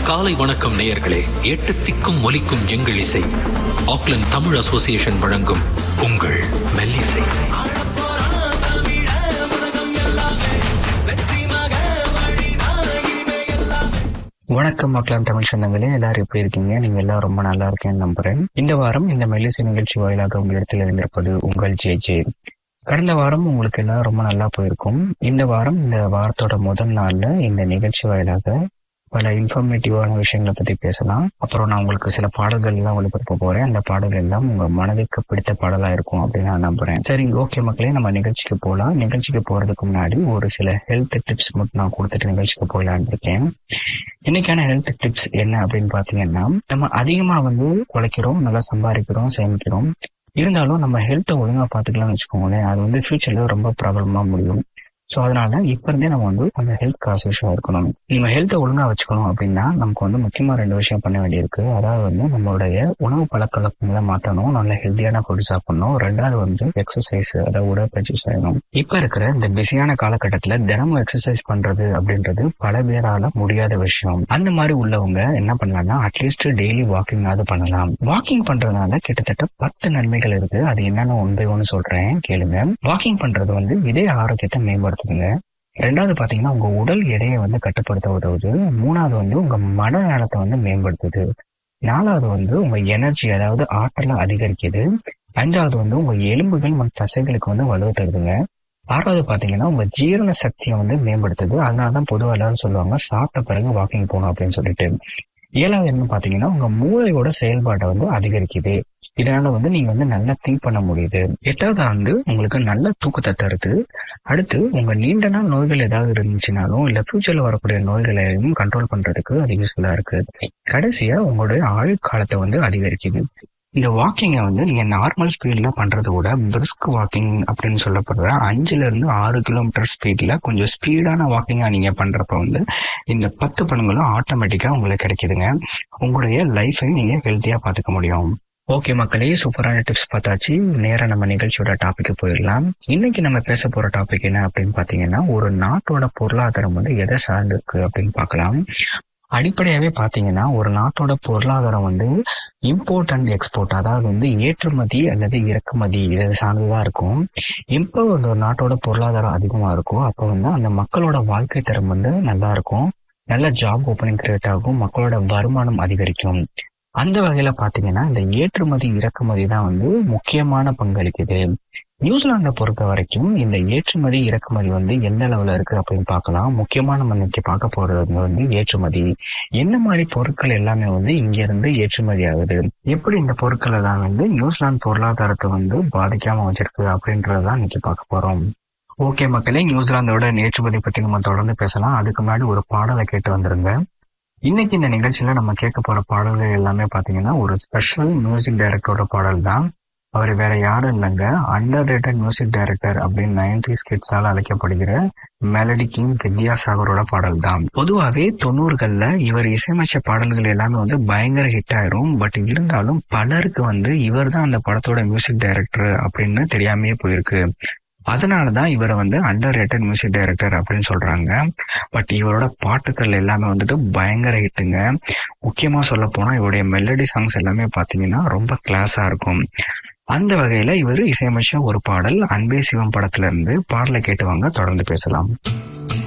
காலை வணக்கம் நேயர்களே எட்டு திக்கும் ஒலிக்கும் எங்கள் இசை ஆக்லண்ட் தமிழ் அசோசியேஷன் வழங்கும் உங்கள் மெல்லிசை வணக்கம் மக்களாம் தமிழ் சொந்தங்களே எல்லாரும் எப்படி இருக்கீங்க நீங்க எல்லாம் ரொம்ப நல்லா இருக்கேன்னு நம்புறேன் இந்த வாரம் இந்த மெல்லிசை நிகழ்ச்சி வாயிலாக உங்களிடத்தில் இருந்திருப்பது உங்கள் ஜே ஜே கடந்த வாரம் உங்களுக்கு எல்லாம் ரொம்ப நல்லா போயிருக்கும் இந்த வாரம் இந்த வாரத்தோட முதல் நாள்ல இந்த நிகழ்ச்சி வாயிலாக பல இன்ஃபர்மேட்டிவான விஷயங்களை பத்தி பேசலாம் அப்புறம் நான் உங்களுக்கு சில பாடல்கள் எல்லாம் ஒளிபரப்ப போறேன் அந்த பாடல்கள் எல்லாம் உங்க மனதிற்கு பிடித்த பாடலா இருக்கும் அப்படின்னு நான் நம்புறேன் சரி ஓகே மக்களே நம்ம நிகழ்ச்சிக்கு போகலாம் நிகழ்ச்சிக்கு போறதுக்கு முன்னாடி ஒரு சில ஹெல்த் டிப்ஸ் மட்டும் நான் கொடுத்துட்டு நிகழ்ச்சிக்கு போகலான்னு இருக்கேன் இன்னைக்கான ஹெல்த் டிப்ஸ் என்ன அப்படின்னு பாத்தீங்கன்னா நம்ம அதிகமா வந்து உழைக்கிறோம் நல்லா சம்பாதிக்கிறோம் சேமிக்கிறோம் இருந்தாலும் நம்ம ஹெல்த்தை ஒழுங்கா பாத்துக்கலாம்னு வச்சுக்கோங்களேன் அது வந்து ஃபியூச்சர்ல ரொம்ப ப்ராப்ளமா முடியும் ஸோ அதனால இப்ப இருந்தே நம்ம வந்து அந்த ஹெல்த் கான்சியஸா இருக்கணும் நம்ம ஹெல்த்தை ஒழுங்கா வச்சுக்கணும் அப்படின்னா நமக்கு வந்து முக்கியமா ரெண்டு விஷயம் பண்ண வேண்டியிருக்கு அதாவது வந்து நம்மளுடைய உணவு பழக்க வழக்கங்களை மாற்றணும் நல்ல ஹெல்த்தியான ஃபுட் சாப்பிடணும் ரெண்டாவது வந்து எக்ஸசைஸ் அதாவது உடற்பயிற்சி செய்யணும் இப்ப இருக்கிற இந்த பிஸியான காலகட்டத்துல தினமும் எக்ஸசைஸ் பண்றது அப்படின்றது பல பேரால முடியாத விஷயம் அந்த மாதிரி உள்ளவங்க என்ன பண்ணலாம்னா அட்லீஸ்ட் டெய்லி வாக்கிங்காவது பண்ணலாம் வாக்கிங் பண்றதுனால கிட்டத்தட்ட பத்து நன்மைகள் இருக்கு அது என்னன்னு ஒன் பை ஒன்னு சொல்றேன் கேளுங்க வாக்கிங் பண்றது வந்து இதய ஆரோக்கியத்தை மேம்படுத்துதுங்க ரெண்டாவது பாத்தீங்கன்னா உங்க உடல் எடையை வந்து கட்டுப்படுத்த உதவுது மூணாவது வந்து உங்க மனநலத்தை வந்து மேம்படுத்துது நாலாவது வந்து உங்க எனர்ஜி அதாவது ஆற்றலை அதிகரிக்குது அஞ்சாவது வந்து உங்க எலும்புகள் மற்றும் தசைகளுக்கு வந்து வலுவை தருதுங்க ஆறாவது பாத்தீங்கன்னா உங்க ஜீரண சக்தியை வந்து மேம்படுத்துது அதனாலதான் பொதுவாக எல்லாரும் சொல்லுவாங்க சாப்பிட்ட பிறகு வாக்கிங் போகணும் அப்படின்னு சொல்லிட்டு ஏழாவது என்ன பாத்தீங்கன்னா உங்க மூளையோட செயல்பாட்டை வந்து அதிகரிக்குது இதனால வந்து நீங்க வந்து நல்லா திங்க் பண்ண முடியுது எட்டாவது வந்து உங்களுக்கு நல்ல தூக்கத்தை தருது அடுத்து உங்க நீண்ட நாள் நோய்கள் ஏதாவது இருந்துச்சுனாலும் இல்ல ஃபியூச்சர்ல வரக்கூடிய நோய்களையும் கண்ட்ரோல் பண்றதுக்கு அது யூஸ்ஃபுல்லா இருக்கு கடைசியா உங்களுடைய ஆயுட்காலத்தை வந்து அதிகரிக்குது இந்த வாக்கிங்கை வந்து நீங்க நார்மல் ஸ்பீட்ல பண்றதை விட பிரிஸ்க் வாக்கிங் அப்படின்னு சொல்லப்படுற அஞ்சுல இருந்து ஆறு கிலோமீட்டர் ஸ்பீட்ல கொஞ்சம் ஸ்பீடான வாக்கிங்கா நீங்க பண்றப்ப வந்து இந்த பத்து பணங்களும் ஆட்டோமேட்டிக்கா உங்களுக்கு கிடைக்குதுங்க உங்களுடைய லைஃபை நீங்க ஹெல்த்தியா பாத்துக்க முடியும் ஓகே மக்களே சூப்பரான டிப்ஸ் பார்த்தாச்சு நேரா நம்ம நிகழ்ச்சியோட டாபிக் போயிடலாம் இன்னைக்கு நம்ம பேச போற டாபிக் என்ன அப்படின்னு பாத்தீங்கன்னா ஒரு நாட்டோட பொருளாதாரம் வந்து எதை சார்ந்திருக்கு அப்படின்னு பார்க்கலாம் அடிப்படையாவே பாத்தீங்கன்னா ஒரு நாட்டோட பொருளாதாரம் வந்து இம்போர்ட் அண்ட் எக்ஸ்போர்ட் அதாவது வந்து ஏற்றுமதி அல்லது இறக்குமதி இதை சார்ந்துதான் இருக்கும் எப்போ ஒரு நாட்டோட பொருளாதாரம் அதிகமா இருக்கோ அப்போ வந்து அந்த மக்களோட வாழ்க்கை தரம் வந்து நல்லா இருக்கும் நல்ல ஜாப் ஓப்பனிங் கிரியேட் ஆகும் மக்களோட வருமானம் அதிகரிக்கும் அந்த வகையில பாத்தீங்கன்னா இந்த ஏற்றுமதி இறக்குமதி தான் வந்து முக்கியமான பங்களிக்குது நியூசிலாண்டை பொறுத்த வரைக்கும் இந்த ஏற்றுமதி இறக்குமதி வந்து எந்த லெவல்ல இருக்கு அப்படின்னு பார்க்கலாம் முக்கியமா நம்ம இன்னைக்கு பார்க்க போறது வந்து ஏற்றுமதி என்ன மாதிரி பொருட்கள் எல்லாமே வந்து இங்க இருந்து ஏற்றுமதி ஆகுது எப்படி இந்த பொருட்கள் எல்லாம் வந்து நியூசிலாந்து பொருளாதாரத்தை வந்து பாதிக்காம வச்சிருக்கு அப்படின்றதான் இன்னைக்கு பார்க்க போறோம் ஓகே மக்களே நியூசிலாந்தோட ஏற்றுமதி பத்தி நம்ம தொடர்ந்து பேசலாம் அதுக்கு முன்னாடி ஒரு பாடலை கேட்டு வந்துருங்க இன்னைக்கு இந்த நிகழ்ச்சியில நம்ம கேட்க போற பாடல்கள் எல்லாமே பாத்தீங்கன்னா ஒரு ஸ்பெஷல் மியூசிக் டைரக்டரோட பாடல் தான் அவர் வேற யாரும் இல்லைங்க அண்டர் ரேட்டட் மியூசிக் டைரக்டர் அப்படின்னு நைன்டி ஸ்கிட்ஸால அழைக்கப்படுகிற மெலடி கிங் வித்யாசாகரோட பாடல் தான் பொதுவாகவே தொண்ணூறுகள்ல இவர் இசையமைச்ச பாடல்கள் எல்லாமே வந்து பயங்கர ஹிட் ஆயிரும் பட் இருந்தாலும் பலருக்கு வந்து இவர் தான் அந்த படத்தோட மியூசிக் டைரக்டர் அப்படின்னு தெரியாமையே போயிருக்கு அதனாலதான் இவரை வந்து அண்டர் ரேட்டட் மியூசிக் டைரக்டர் அப்படின்னு சொல்றாங்க பட் இவரோட பாட்டுக்கள் எல்லாமே வந்துட்டு பயங்கர ஹிட்டுங்க முக்கியமா சொல்ல போனா இவருடைய மெலடி சாங்ஸ் எல்லாமே பாத்தீங்கன்னா ரொம்ப கிளாஸா இருக்கும் அந்த வகையில இவர் இசையமைச்ச ஒரு பாடல் அன்பே சிவம் படத்துல இருந்து பாடலை கேட்டு வாங்க தொடர்ந்து பேசலாம்